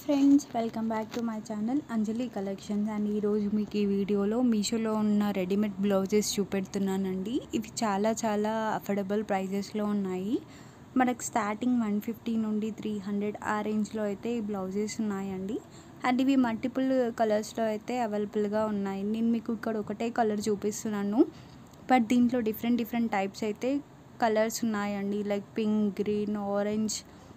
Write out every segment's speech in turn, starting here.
friends welcome back to my channel Anjali collections and ఈరోజు మీకు ఈ వీడియోలో మీషోలో ఉన్న రెడీమేడ్ బ్లౌజెస్ చూపెడుతున్నానండి ఇవి చాలా చాలా అఫోర్డబుల్ ప్రైజెస్లో ఉన్నాయి మనకు స్టార్టింగ్ వన్ ఫిఫ్టీ నుండి త్రీ హండ్రెడ్ ఆ రేంజ్లో అయితే ఈ బ్లౌజెస్ ఉన్నాయండి అండ్ ఇవి మల్టిపుల్ కలర్స్లో అయితే అవైలబుల్గా ఉన్నాయి నేను మీకు ఇక్కడ ఒకటే కలర్ చూపిస్తున్నాను బట్ దీంట్లో డిఫరెంట్ డిఫరెంట్ టైప్స్ అయితే కలర్స్ ఉన్నాయండి like pink green orange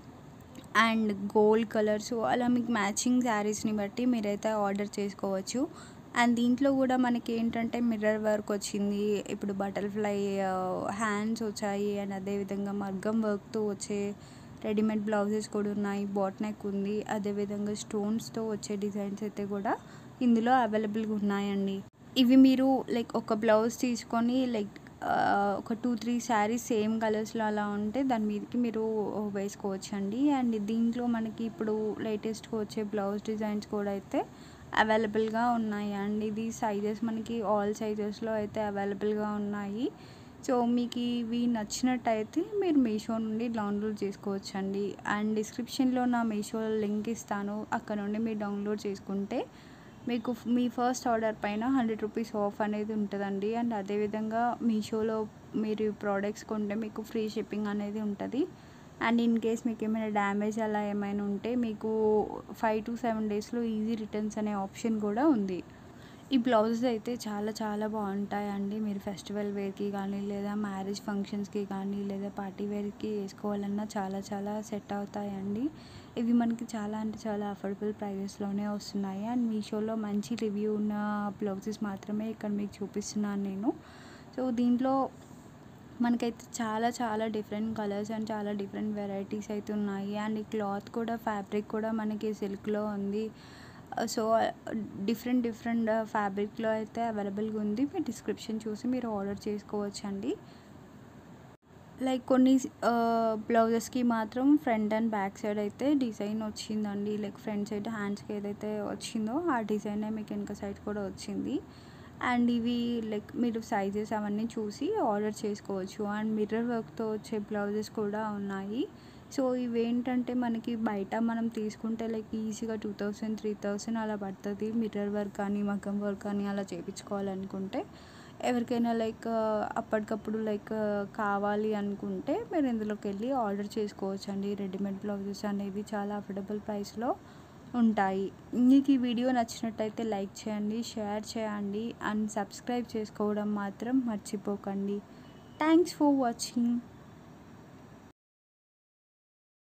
and gold colours అలా మీకు మ్యాచింగ్ శారీస్ని బట్టి మీరైతే ఆర్డర్ చేసుకోవచ్చు అండ్ దీంట్లో కూడా మనకి ఏంటంటే మిర్రర్ వర్క్ వచ్చింది ఇప్పుడు బటర్ఫ్లై హ్యాండ్స్ వచ్చాయి అండ్ అదేవిధంగా మగ్గం వర్క్తో వచ్చే రెడీమేడ్ బ్లౌజెస్ కూడా ఉన్నాయి బాట్ నెక్ ఉంది అదేవిధంగా స్టోన్స్తో వచ్చే డిజైన్స్ అయితే కూడా ఇందులో అవైలబుల్గా ఉన్నాయండి ఇవి మీరు లైక్ ఒక బ్లౌజ్ తీసుకొని లైక్ ఒక టూ త్రీ శారీస్ సేమ్ కలర్స్లో అలా ఉంటే దాని మీదకి మీరు వేసుకోవచ్చు అండి అండ్ దీంట్లో మనకి ఇప్పుడు లేటెస్ట్గా వచ్చే బ్లౌజ్ డిజైన్స్ కూడా అయితే అవైలబుల్గా ఉన్నాయి అండ్ ఇది సైజెస్ మనకి ఆల్ సైజెస్లో అయితే అవైలబుల్గా ఉన్నాయి సో మీకు ఇవి నచ్చినట్టయితే మీరు మీషో నుండి డౌన్లోడ్ చేసుకోవచ్చు అండి అండ్ డిస్క్రిప్షన్లో నా మీషో లింక్ ఇస్తాను అక్కడ నుండి మీరు డౌన్లోడ్ చేసుకుంటే మీకు మీ ఫస్ట్ ఆర్డర్ పైన హండ్రెడ్ రూపీస్ ఆఫ్ అనేది ఉంటుందండి అండ్ అదేవిధంగా మీషోలో మీరు ప్రోడక్ట్స్ కొంటే మీకు ఫ్రీ షిప్పింగ్ అనేది ఉంటుంది అండ్ ఇన్ కేస్ మీకు ఏమైనా డ్యామేజ్ అలా ఏమైనా ఉంటే మీకు ఫైవ్ టు సెవెన్ డేస్లో ఈజీ రిటర్న్స్ అనే ఆప్షన్ కూడా ఉంది ఈ బ్లౌజెస్ అయితే చాలా చాలా బాగుంటాయండి మీరు ఫెస్టివల్ వేర్కి కానీ లేదా మ్యారేజ్ ఫంక్షన్స్కి కానీ లేదా పార్టీ వేర్కి వేసుకోవాలన్నా చాలా చాలా సెట్ అవుతాయండి ఇవి మనకి చాలా అంటే చాలా అఫోర్డబుల్ ప్రైజెస్లోనే వస్తున్నాయి అండ్ మీషోలో మంచి రివ్యూ ఉన్న బ్లౌజెస్ మాత్రమే ఇక్కడ మీకు చూపిస్తున్నాను నేను సో దీంట్లో మనకైతే చాలా చాలా డిఫరెంట్ కలర్స్ అండ్ చాలా డిఫరెంట్ వెరైటీస్ అయితే ఉన్నాయి అండ్ ఈ క్లాత్ కూడా ఫ్యాబ్రిక్ కూడా మనకి సిల్క్లో ఉంది సో డిఫరెంట్ డిఫరెంట్ ఫ్యాబ్రిక్లో అయితే అవైలబుల్గా ఉంది మీ డిస్క్రిప్షన్ చూసి మీరు ఆర్డర్ చేసుకోవచ్చు అండి లైక్ కొన్ని బ్లౌజెస్కి మాత్రం ఫ్రంట్ అండ్ బ్యాక్ సైడ్ అయితే డిజైన్ వచ్చిందండి లైక్ ఫ్రంట్ సైడ్ హ్యాండ్స్కి ఏదైతే వచ్చిందో ఆ డిజైన్ మీకు వెనక సైడ్ కూడా వచ్చింది అండ్ ఇవి లైక్ మీరు సైజెస్ అవన్నీ చూసి ఆర్డర్ చేసుకోవచ్చు అండ్ మిర్రర్ వర్క్తో వచ్చే బ్లౌజెస్ కూడా ఉన్నాయి సో ఇవేంటంటే మనకి బయట మనం తీసుకుంటే లైక్ ఈజీగా టూ థౌసండ్ త్రీ థౌసండ్ అలా పడుతుంది మిర్రర్ వర్క్ కానీ మగ్గం వర్క్ కానీ అలా చేయించుకోవాలనుకుంటే ఎవరికైనా లైక్ అప్పటికప్పుడు లైక్ కావాలి అనుకుంటే మీరు ఇందులోకి వెళ్ళి ఆర్డర్ చేసుకోవచ్చు అండి రెడీమేడ్ బ్లౌజెస్ అనేవి చాలా అఫోర్డబుల్ ప్రైస్లో ఉంటాయి మీకు ఈ వీడియో నచ్చినట్టయితే లైక్ చేయండి షేర్ చేయండి అండ్ సబ్స్క్రైబ్ చేసుకోవడం మాత్రం మర్చిపోకండి థ్యాంక్స్ ఫర్ వాచింగ్